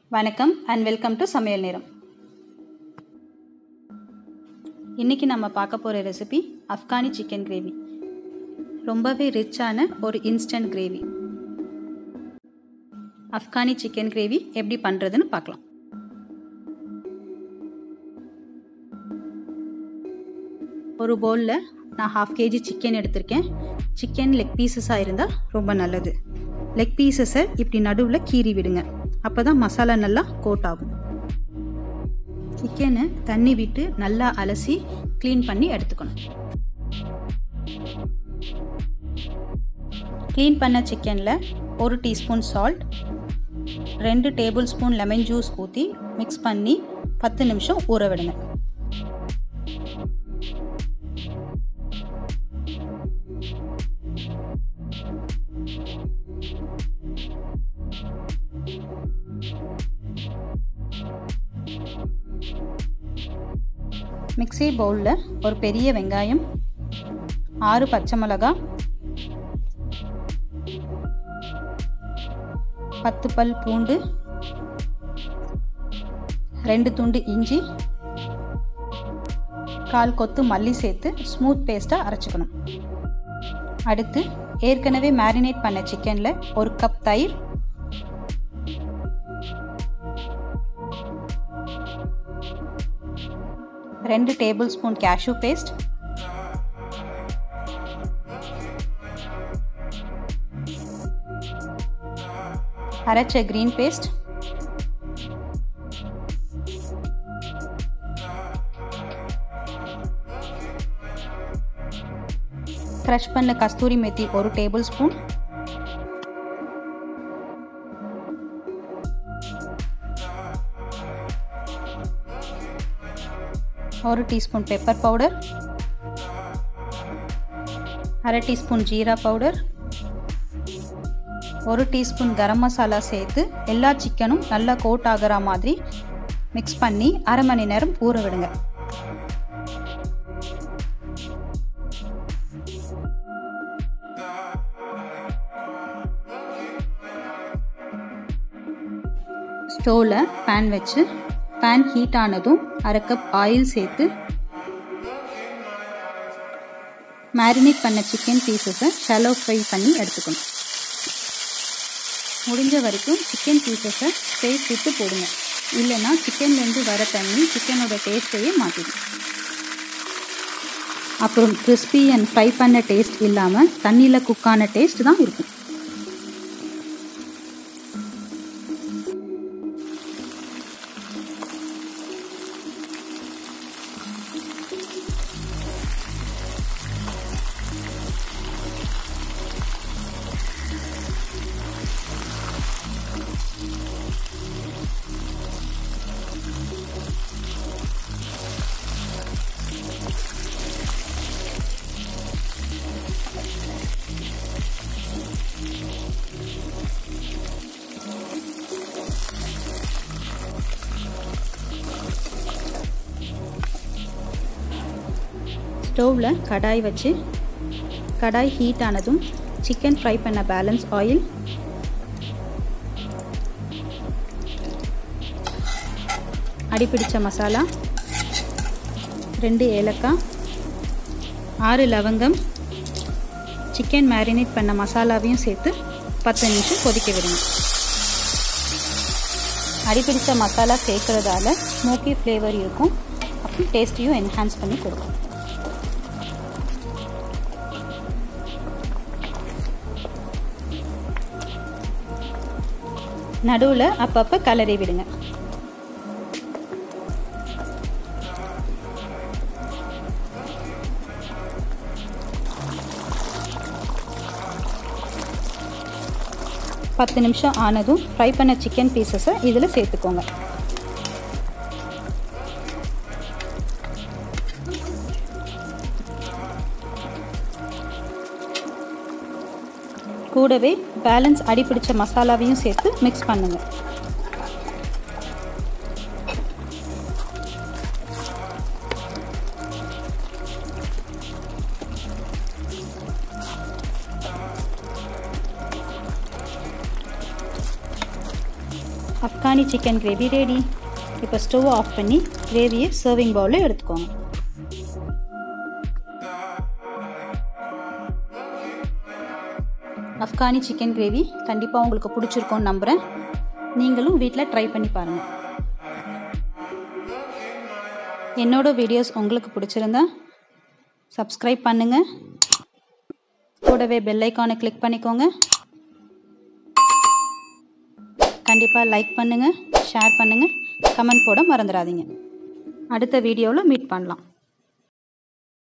வணக்கம் and welcome to சமையல் நேரம் இன்றைக்கி நம்ம பார்க்க போகிற ரெசிபி அஃப்கானி சிக்கன் கிரேவி ரொம்பவே ரிச்சான ஒரு instant gravy Afghani chicken gravy எப்படி பண்ணுறதுன்னு பார்க்கலாம் ஒரு பவுலில் நான் ஹாஃப் கேஜி சிக்கன் எடுத்திருக்கேன் சிக்கன் லெக் பீசஸாக இருந்தால் ரொம்ப நல்லது லெக் பீசஸை இப்படி நடுவில் கீறி விடுங்க அப்போ தான் மசாலா நல்லா கோட் ஆகும் சிக்கனை தண்ணி விட்டு நல்லா அலசி க்ளீன் பண்ணி எடுத்துக்கணும் க்ளீன் பண்ண சிக்கனில் ஒரு டீஸ்பூன் சால்ட் ரெண்டு டேபிள் ஸ்பூன் லெமன் ஜூஸ் ஊற்றி மிக்ஸ் பண்ணி பத்து நிமிஷம் ஊற விடுங்க மிக்சி பவுலில் ஒரு பெரிய வெங்காயம் ஆறு பச்சை மிளகா பத்து பல் பூண்டு ரெண்டு துண்டு இஞ்சி கால் கொத்து மல்லி சேர்த்து ஸ்மூத் பேஸ்ட்டாக அரைச்சிக்கணும் அடுத்து ஏற்கனவே மேரினேட் பண்ண சிக்கனில் ஒரு கப் தயிர் ரெண்டு டேபிள் ஸ்பூன் கேஷ்யூ பேஸ்ட் அரைச்ச க்ரீன் பேஸ்ட் க்ரஷ் பண்ண கஸ்தூரி மெத்தி ஒரு டேபிள் ஸ்பூன் ஒரு டீஸ்பூன் பெப்பர் பவுடர் அரை டீஸ்பூன் ஜீரா பவுடர் ஒரு டீஸ்பூன் கரம் மசாலா சேர்த்து எல்லா சிக்கனும் நல்லா கோட் ஆகிற மாதிரி மிக்ஸ் பண்ணி அரை மணி நேரம் ஊற விடுங்க ஸ்டோவில் பேன் வச்சு பேன் ஹீட் ஆனதும் அரை கப் ஆயில் சேர்த்து மேரினேட் பண்ண சிக்கன் பீசஸை ஷலோ ஃப்ரை பண்ணி எடுத்துக்கணும் முடிஞ்ச வரைக்கும் சிக்கன் பீசஸை ஸ்பேஸ் விட்டு போடுங்க இல்லைன்னா சிக்கன்லேருந்து வர தண்ணி சிக்கனோட டேஸ்ட்டையே மாற்றிடும் அப்புறம் கிறிஸ்பி அண்ட் ஃப்ரை பண்ண டேஸ்ட் இல்லாமல் தண்ணியில் குக்கான டேஸ்ட் தான் இருக்கும் ஸ்டவ்வில் கடாய் வச்சு கடாய் ஹீட் ஆனதும் சிக்கன் ஃப்ரை பண்ண பேலன்ஸ் ஆயில் அடிப்பிடிச்ச மசாலா ரெண்டு ஏலக்காய் ஆறு லவங்கம் சிக்கன் மேரினேட் பண்ண மசாலாவையும் சேர்த்து பத்து நிமிஷம் கொதிக்க விடுங்க அடிப்பிடிச்ச மசாலா சேர்க்குறதால ஸ்மோக்கி ஃப்ளேவர் இருக்கும் அப்புறம் டேஸ்ட்டையும் என்ஹான்ஸ் பண்ணி கொடுக்கும் நடுவில் அப்பப்போ கலரி விடுங்க பத்து நிமிஷம் ஆனதும் ஃப்ரை பண்ண சிக்கன் பீசஸை இதில் சேர்த்துக்கோங்க கூடவே பேலன்ஸ் அடிப்பிடிச்ச மசாலாவையும் சேர்த்து மிக்ஸ் பண்ணுங்கள் அஃப்கானி சிக்கன் கிரேவி ரெடி இப்போ ஸ்டவ் ஆஃப் பண்ணி கிரேவியை சர்விங் பவுலில் எடுத்துக்கோங்க அஃப்கானி சிக்கன் கிரேவி கண்டிப்பாக உங்களுக்கு பிடிச்சிருக்கோன்னு நம்புகிறேன் நீங்களும் வீட்டில் ட்ரை பண்ணி பாருங்கள் என்னோட வீடியோஸ் உங்களுக்கு பிடிச்சிருந்தா சப்ஸ்கிரைப் பண்ணுங்கள் கூடவே பெல் ஐக்கானை கிளிக் பண்ணிக்கோங்க கண்டிப்பாக லைக் பண்ணுங்கள் ஷேர் பண்ணுங்கள் கமெண்ட் போட மறந்துடாதீங்க அடுத்த வீடியோவில் மீட் பண்ணலாம்